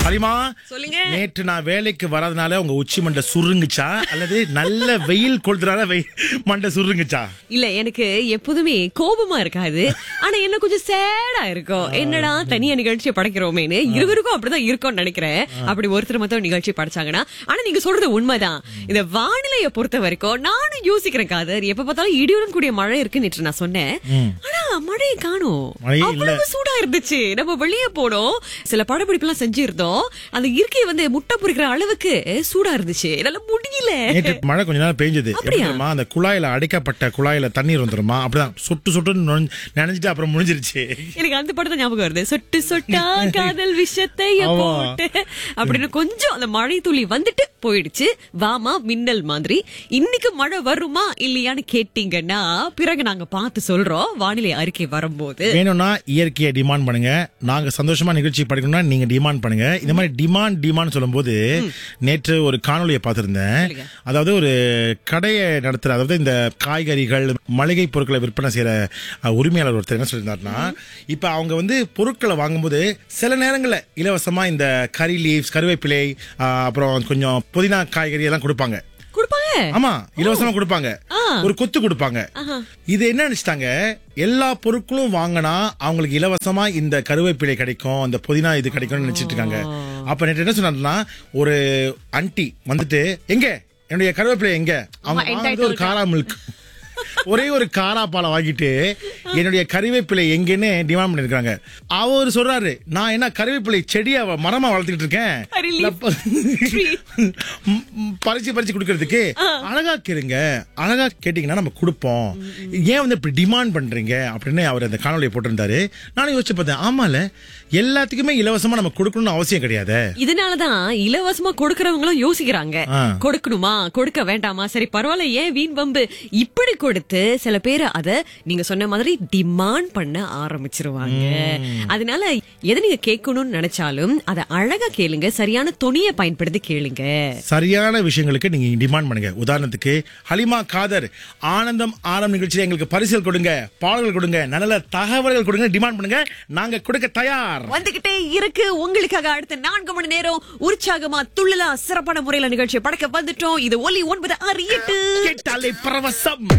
ஹலிமா சொல்லுங்க. நேற்று நான் வேலைக்கு வராதனால உங்க உச்சி மண்டை சுருங்குச்சா அல்லது நல்ல வெயில் கொளுத்துனால வெயில் மண்டை சுருங்குச்சா இல்ல எனக்கு எப்போதுமே கோபமா இருக்காது ஆனா என்ன கொஞ்சம் சேடா இருக்கும் என்னடா தனியா நிகழ்ச்சியை படைக்கிறோமேன்னு இருவருக்கும் அப்படிதான் இருக்கும்னு நினைக்கிறேன் அப்படி ஒருத்தர் மட்டும் நிகழ்ச்சி படைச்சாங்கன்னா ஆனா நீங்க சொல்றது உண்மைதான் இந்த வானிலையை பொறுத்த வரைக்கும் நானும் யோசிக்கிறேன் காதர் எப்ப பார்த்தாலும் இடியுடன் கூடிய மழை இருக்கு நேற்று நான் சொன்னேன் ஆனா மழையை காணும் மழையே இல்ல. அவ்வளவு சூடா இருந்துச்சு நம்ம வெளியே போனோம் சில படப்பிடிப்பு எல்லாம் செஞ்சிருந்தோம் அந்த இருக்கையை வந்து முட்டை பொறிக்கிற அளவுக்கு சூடா இருந்துச்சு என்னால முடியல நேற்று மழை கொஞ்ச நேரம் பெஞ்சது எப்படி அப்படியா? தெரியுமா அந்த குழாயில அடைக்கப்பட்ட குழாயில தண்ணீர் வந்துருமா அப்படிதான் சொட்டு சொட்டுன்னு நுழைஞ்சு- நனைஞ்சிட்டு அப்புறம் முடிஞ்சிருச்சு எனக்கு அந்த படம் தான் ஞாபகம் வருது சொட்டு சொட்டா காதல் விஷத்தை ஆமா. போட்டு அப்படின்னு கொஞ்சம் அந்த மழை துளி வந்துட்டு போயிடுச்சு வாமா மின்னல் மாதிரி இன்னைக்கு மழை வருமா இல்லையான்னு கேட்டீங்கன்னா பிறகு நாங்க பார்த்து சொல்றோம் வானிலை அறிக்கை வரும்போது வேணும்னா இயற்கையை டிமாண்ட் பண்ணுங்க நாங்க சந்தோஷமா நிகழ்ச்சி படிக்கணும்னா நீங்க டிமாண்ட் பண்ணுங்க இந்த மாதிரி டிமாண்ட் டிமாண்ட் சொல்லும்போது நேற்று ஒரு காணொளியை பார்த்திருந்தேன் சொல்லுங்க. அதாவது ஒரு கடையை நடத்துற அதாவது இந்த காய்கறிகள் மளிகை பொருட்களை விற்பனை செய்யற அஹ், உரிமையாளர் ஒருத்தர் என்ன சொல்லியிருந்தாருன்னா இப்ப அவங்க வந்து பொருட்களை வாங்கும்போது சில நேரங்கள்ல இலவசமா இந்த கறி லீவ்ஸ் கருவேப்பிலை அஹ், அப்புறம் கொஞ்சம் புதினா காய்கறி எல்லாம் கொடுப்பாங்க கொடுப்பாங்க ஆமா இலவசமா கொடுப்பாங்க ஆ. ஒரு கொத்து கொடுப்பாங்க ஆஹா. இது என்ன நினைச்சிட்டாங்க எல்லா பொருட்களும் வாங்கினா அவங்களுக்கு இலவசமா இந்த கருவேப்பிலை கிடைக்கும் இந்த புதினா இது கிடைக்கும்னு நினைச்சிட்டு இருக்காங்க அப்ப நேற்று என்ன சொன்னாருன்னா ஒரு அன்டி வந்துட்டு எங்க என்னுடைய கருவேப்பிலை எங்க அவங்க ஆமா, வாங்குறது ஒரு entitled. காரா மில்க் ஒரே ஒரு காரா பாலை வாங்கிட்டு என்னுடைய கருவேப்பிலை எங்கன்னு டிமாண்ட் பண்ணிருக்காங்க அவர் சொல்றாரு நான் என்ன கருவேப்பிலை செடியா வ- மரமா வளர்த்துக்கிட்டு இருக்கேன் Relief இல்ல, ப- tree. ம், ம், பறிச்சு பறிச்சு கொடுக்கறதுக்கு அழகா கேளுங்க அழகா கேட்டீங்கன்னா நம்ம கொடுப்போம் ஏன் வந்து இப்படி டிமாண்ட் பண்றீங்க அப்படின்னு அவர் அந்த காணொலியை போட்டிருந்தாரு நானும் யோசிச்சு பார்த்தேன் ஆமால எல்லாத்துக்குமே இலவசமா நம்ம கொடுக்கணும்னு அவசியம் கிடையாது இதனாலதான் இலவசமா கொடுக்கறவங்களும் யோசிக்கிறாங்க ஆ. கொடுக்கணுமா கொடுக்க வேண்டாமா சரி பரவாயில்ல ஏன் வீண் வம்பு இப்படி கொடுத்து சில பேர் அத நீங்க சொன்ன மாதிரி டிமாண்ட் பண்ண ஆரம்பிச்சிருவாங்க அதனால எதை நீங்க கேட்கணும்னு நினைச்சாலும் அத அழகா கேளுங்க சரியான துணியை பயன்படுத்தி கேளுங்க சரியான விஷயங்களுக்கு நீங்க டிமாண்ட் பண்ணுங்க உதாரணத்துக்கு ஹலிமா காதர் ஆனந்தம் ஆரம் நிகழ்ச்சியில எங்களுக்கு பரிசல் கொடுங்க பாடல்கள் கொடுங்க நல்ல தகவல்கள் கொடுங்க டிமாண்ட் பண்ணுங்க நாங்க கொடுக்க தயார் வந்துகிட்டே இருக்கு உங்களுக்காக அடுத்த நான்கு மணி நேரம் உற்சாகமா துள்ளலா சிறப்பான முறையில நிகழ்ச்சியை படைக்க வந்துட்டோம் இது ஒலி ஒன்பது ஆறு எட்டு கேட்டாலே பரவசம்